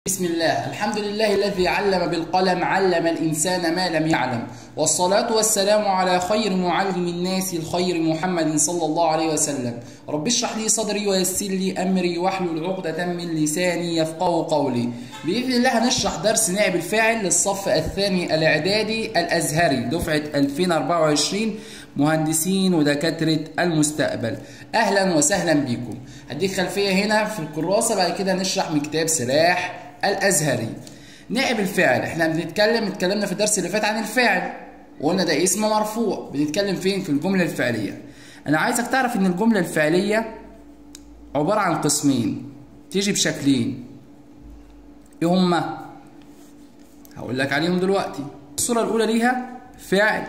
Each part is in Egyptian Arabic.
بسم الله الحمد لله الذي علم بالقلم علم الإنسان ما لم يعلم والصلاة والسلام على خير معلم الناس الخير محمد صلى الله عليه وسلم رب اشرح لي صدري ويسر لي أمري واحلل عقدة من لساني يفقه قولي بإذن الله هنشرح درس نائب الفاعل للصف الثاني الإعدادي الأزهري دفعة 2024 مهندسين ودكاترة المستقبل أهلا وسهلا بكم هديك خلفية هنا في الكراسة بعد كده نشرح من كتاب سلاح الازهري نائب الفاعل احنا بنتكلم اتكلمنا في الدرس اللي فات عن الفاعل وقلنا ده اسم مرفوع بنتكلم فين في الجمله الفعليه انا عايزك تعرف ان الجمله الفعليه عباره عن قسمين تيجي بشكلين ايه هما هقول لك عليهم دلوقتي الصوره الاولى ليها فاعل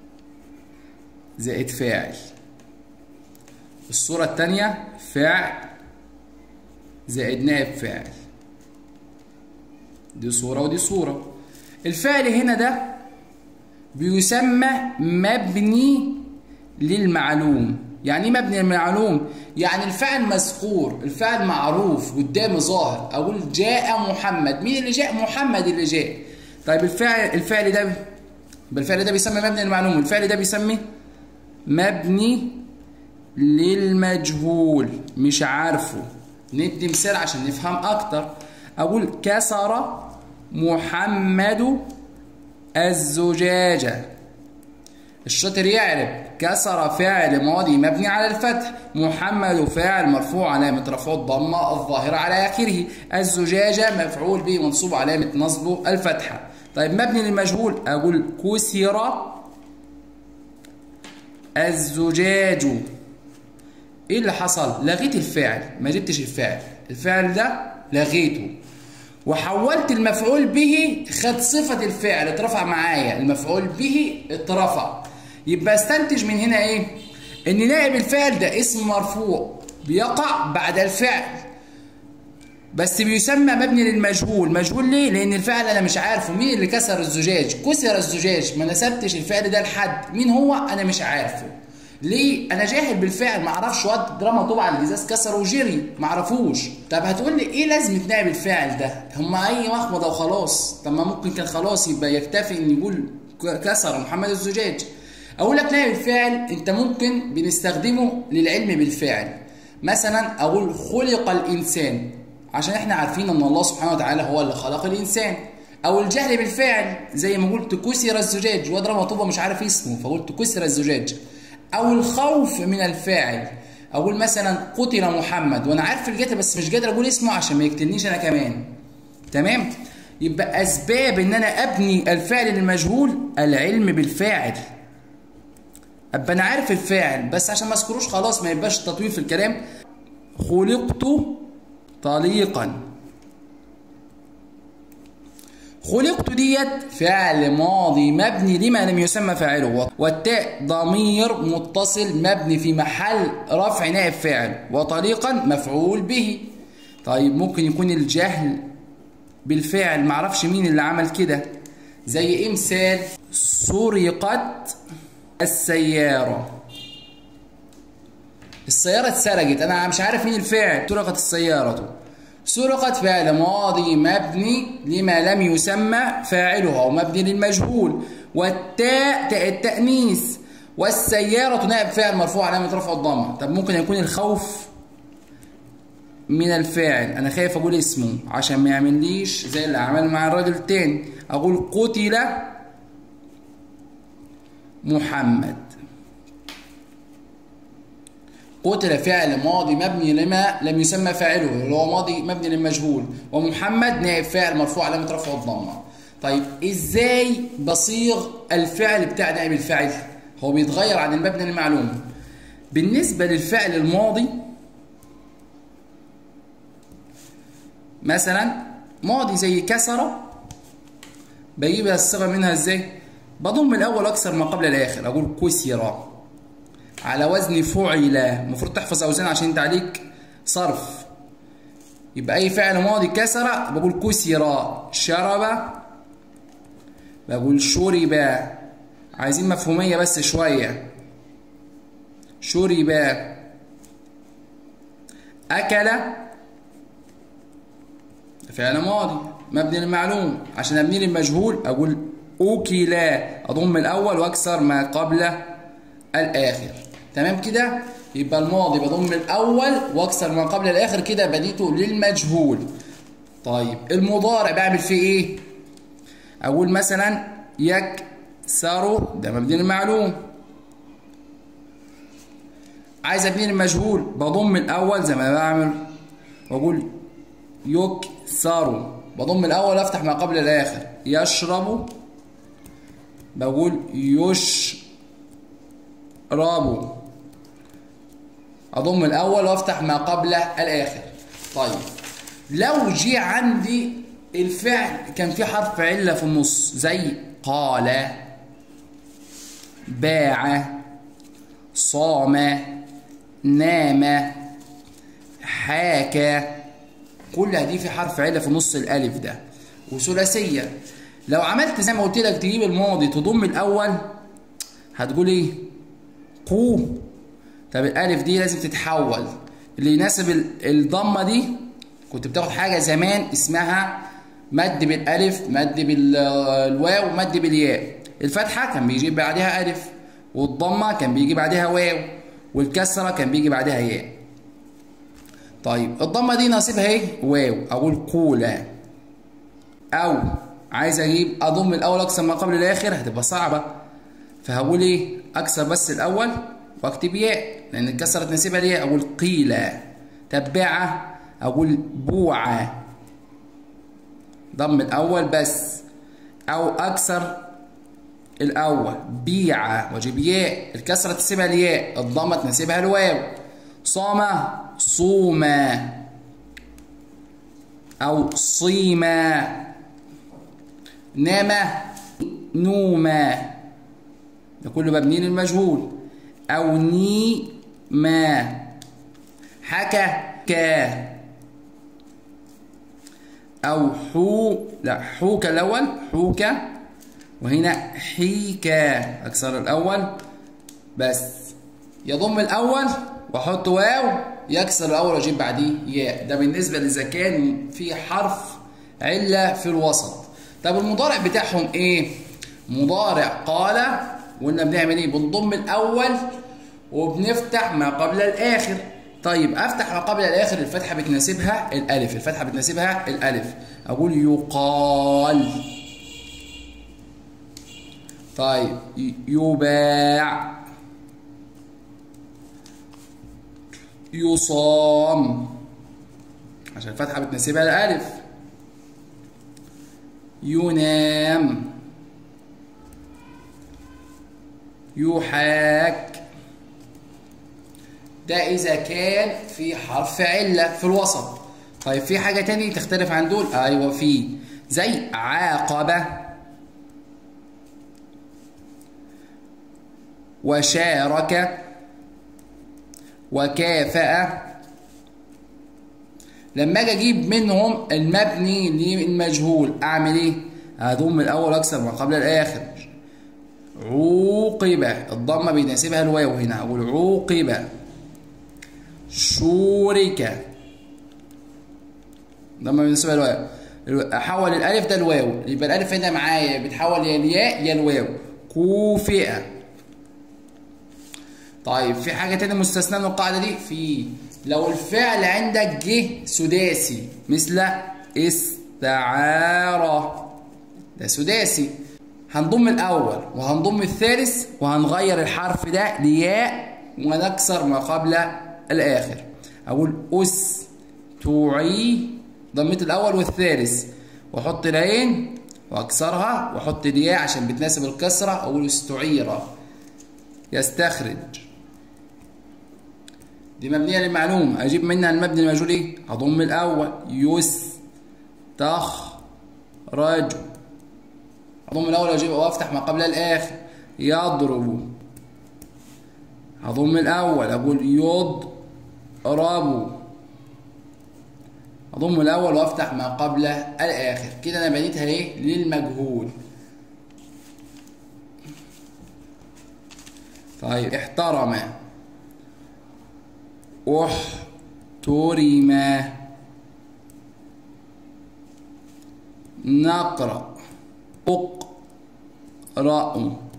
زائد فاعل الصوره الثانيه فاعل زائد نائب فاعل دي صورة ودي صورة الفعل هنا ده بيسمى مبني للمعلوم يعني ايه مبني للمعلوم يعني الفعل مذكور الفعل معروف قدامي ظاهر اقول جاء محمد مين اللي جاء محمد اللي جاء طيب الفعل الفعل ده بالفعل ده بيسمى مبني للمعلوم الفعل ده بيسمي مبني للمجهول مش عارفه ندي مثال عشان نفهم اكتر أقول كسر محمد الزجاجة الشاطر يعرف كسر فعل ماضي مبني على الفتح محمد فاعل مرفوع علامة رفعه الضمة الظاهرة على آخره الزجاجة مفعول به منصوب علامة نصبه الفتحة طيب مبني للمجهول أقول كسر الزجاج ايه اللي حصل لغيت الفعل ما جبتش الفعل الفعل ده لغيته وحولت المفعول به خد صفة الفعل اترفع معايا المفعول به اترفع يبقى استنتج من هنا ايه ان نائب الفعل ده اسم مرفوع بيقع بعد الفعل بس بيسمى مبني للمجهول مجهول ليه لان الفعل انا مش عارفه مين اللي كسر الزجاج كسر الزجاج ما نسبتش الفعل ده لحد مين هو انا مش عارفه ليه انا جاهل بالفعل ما اعرفش واد دراما طبعا الازاز كسر وجري ما اعرفوش طب هتقول لي ايه لازمه نائب الفاعل ده هما اي مخمضه وخلاص طب ما ممكن كان خلاص يبقى يكتفي ان يقول كسر محمد الزجاج اقول لك نائب الفاعل انت ممكن بنستخدمه للعلم بالفعل مثلا اقول خلق الانسان عشان احنا عارفين ان الله سبحانه وتعالى هو اللي خلق الانسان او الجهل بالفعل زي ما قلت كسر الزجاج واد رمى طوبه مش عارف اسمه فقلت كسر الزجاج او الخوف من الفاعل اقول مثلا قتل محمد وانا عارف الجهل بس مش قادر اقول اسمه عشان ما يقتلنيش انا كمان تمام يبقى اسباب ان انا ابني الفعل للمجهول العلم بالفاعل ابقى انا عارف الفاعل بس عشان ما اذكروش خلاص ما يبقاش تطويل في الكلام خلقت طليقا خلقت ديت فعل ماضي مبني لما لم يسمى فاعله والتاء ضمير متصل مبني في محل رفع نائب فاعل وطريقا مفعول به طيب ممكن يكون الجهل بالفعل معرفش مين اللي عمل كده زي ايه مثال سرقت السيارة السيارة اتسرقت انا مش عارف مين الفاعل سرقت السيارة سرقت فعل ماضي مبني لما لم يسمى فاعله أو مبني للمجهول والتاء تاء التأنيث والسيارة نائب فاعل مرفوع علامة رفع الضمة طب ممكن يكون الخوف من الفاعل أنا خايف أقول اسمه عشان ما يعمليش زي اللي عمل مع الراجل التاني أقول قتل محمد قتل فعل ماضي مبني لما لم يسمى فاعله اللي هو ماضي مبني للمجهول ومحمد نائب فاعل مرفوع علامه رفعه الضمه طيب ازاي بصيغ الفعل بتاع نائب الفاعل هو بيتغير عن المبني للمعلوم بالنسبه للفعل الماضي مثلا ماضي زي كسر بجيب الصيغه منها ازاي بضم الاول اكثر ما قبل الاخر اقول كسر على وزن فعل المفروض تحفظ اوزان عشان انت عليك صرف يبقى اي فعل ماضي كسر بقول كسر شرب بقول شرب عايزين مفهوميه بس شويه شرب اكل فعل ماضي مبني للمعلوم عشان ابني للمجهول اقول اوكلا اضم الاول واكسر ما قبل الاخر تمام كده يبقى الماضي بضم الاول واكسر ما قبل الاخر كده بنيته للمجهول طيب المضارع بعمل فيه ايه اقول مثلا يكسر ده مبني للمعلوم عايز ابني المجهول بضم الاول زي ما بعمل واقول يكسر بضم الاول افتح ما قبل الاخر يشرب بقول يشرب اضم الاول وافتح ما قبل الاخر طيب لو جه عندي الفعل كان في حرف عله في النص زي قال باع صام نام حاكى كل دي في حرف عله في نص الالف ده وثلاثيه لو عملت زي ما قلت لك تجيب الماضي تضم الاول هتقول ايه قو طب الالف دي لازم تتحول اللي يناسب الضمه دي كنت بتاخد حاجه زمان اسمها مد بالالف مد بالواو مد بالياء الفتحه كان بيجي بعدها الف والضمه كان بيجي بعدها واو والكسره كان بيجي بعدها ياء طيب الضمه دي نصيبها ايه واو اقول قولا او عايز اجيب اضم الاول اكسر ما قبل الاخر هتبقى صعبه فهقول ايه اكسر بس الاول واكتب ياء لان الكسره تناسبها ليه اقول قيلا تبعه اقول بوعه ضم الاول بس او اكسر الاول بيعه واجيب ياء الكسره تناسبها الياء الضمه تناسبها الواو صام صوما او صيما نام نوما ده كله مبني للمجهول او ني ما حكى كا او حو لا حوك الاول حوك وهنا حيكا اكسر الاول بس يضم الاول واحط واو يكسر الاول واجيب بعديه ياء ده بالنسبه اذا كان في حرف عله في الوسط طب المضارع بتاعهم ايه مضارع قال وقلنا بنعمل ايه بنضم الاول وبنفتح ما قبل الاخر طيب افتح ما قبل الاخر الفتحه بتناسبها الالف الفتحه بتناسبها الالف اقول يقال طيب يباع يصام عشان الفتحه بتناسبها الالف ينام يحاك ده إذا كان في حرف علة في الوسط طيب في حاجة تانية تختلف عن دول أيوة في زي عاقبة وشارك وكافأ لما اجي اجيب منهم المبني للمجهول اعمل ايه؟ هضم الاول اكسر ما قبل الاخر عوقب الضمه بيناسبها الواو هنا اقول عوقب شورك ضمه بيناسبها الواو احول الالف ده الواو يبقى الالف هنا معايا بتحول يا الياء يا الواو كوفئه طيب في حاجه تانية مستثناه من القاعده دي في لو الفعل عندك جه سداسي مثل استعاره ده سداسي هنضم الاول وهنضم الثالث وهنغير الحرف ده لياء ونكسر ما قبل الاخر اقول اس توعي ضميت الاول والثالث واحط العين واكسرها واحط الياء عشان بتناسب الكسره اقول استعير يستخرج دي مبنيه للمعلومه اجيب منها المبني المجهول ايه هضم الاول يستخرج هضم الاول واجيب وافتح ما قبل الاخر يضرب هضم الاول اقول يضرب اضم الاول وافتح ما قبل الاخر كده انا بنيتها ايه للمجهول طيب احترم احترم نقرأ اقرأ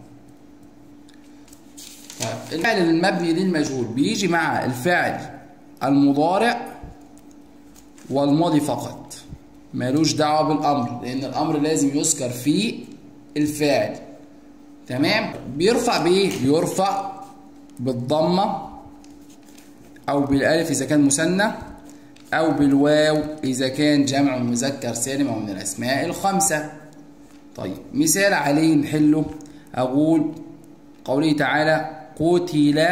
طيب الفعل المبني للمجهول بيجي مع الفعل المضارع والماضي فقط مالوش دعوة بالأمر لأن الأمر لازم يذكر فيه الفاعل تمام بيرفع بإيه؟ بيرفع بالضمة أو بالألف إذا كان مثنى أو بالواو إذا كان جمع مذكر سالم أو من الأسماء الخمسة طيب مثال عليه نحله أقول قوله تعالى قتل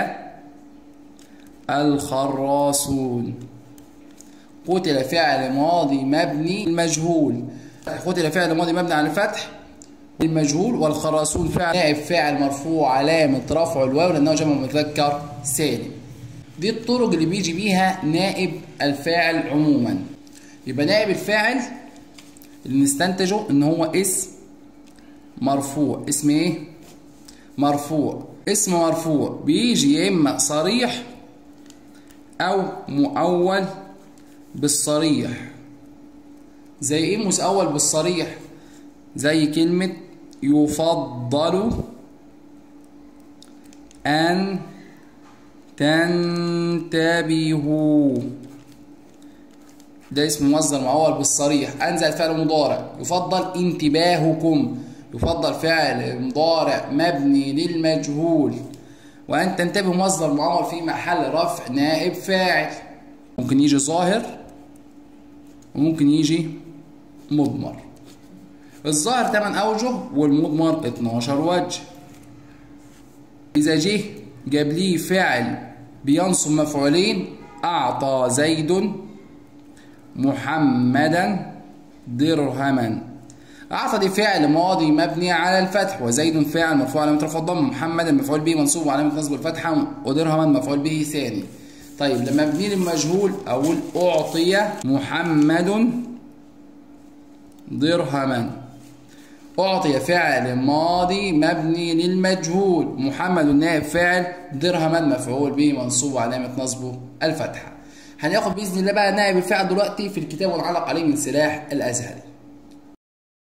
الخراصون قتل فعل ماضي مبني المجهول قتل فعل ماضي مبني على الفتح المجهول والخراصون فعل نائب فاعل مرفوع علامة رفع الواو لأنه جمع مذكر سالم دي الطرق اللي بيجي بيها نائب الفاعل عموما يبقى نائب الفاعل اللي نستنتجه ان هو اسم مرفوع اسم ايه مرفوع اسم مرفوع بيجي يا اما صريح او مؤول بالصريح زي ايه مؤول بالصريح زي كلمة يفضل أن تنتبهوا ده اسم مصدر مؤول بالصريح أنزل فعل مضارع يفضل انتباهكم يفضل فعل مضارع مبني للمجهول وأن تنتبه مصدر مؤول في محل رفع نائب فاعل ممكن يجي ظاهر وممكن يجي مضمر الظاهر 8 أوجه والمضمر 12 وجه إذا جه جاب لي فعل بينصب مفعولين أعطى زيد محمدا درهما أعطى دي فعل ماضي مبني على الفتح وزيد فاعل مرفوع علامة رفع الضم محمدا مفعول به منصوب وعلامة نصب الفتحة ودرهما مفعول به ثاني طيب لما مبني للمجهول أقول أعطي محمد درهما أعطي فعل ماضي مبني للمجهول محمد نائب فاعل درهما مفعول به منصوب وعلامة نصبه الفتحة هناخد بإذن الله بقى نائب الفاعل دلوقتي في الكتاب ونعلق عليه من سلاح الأزهري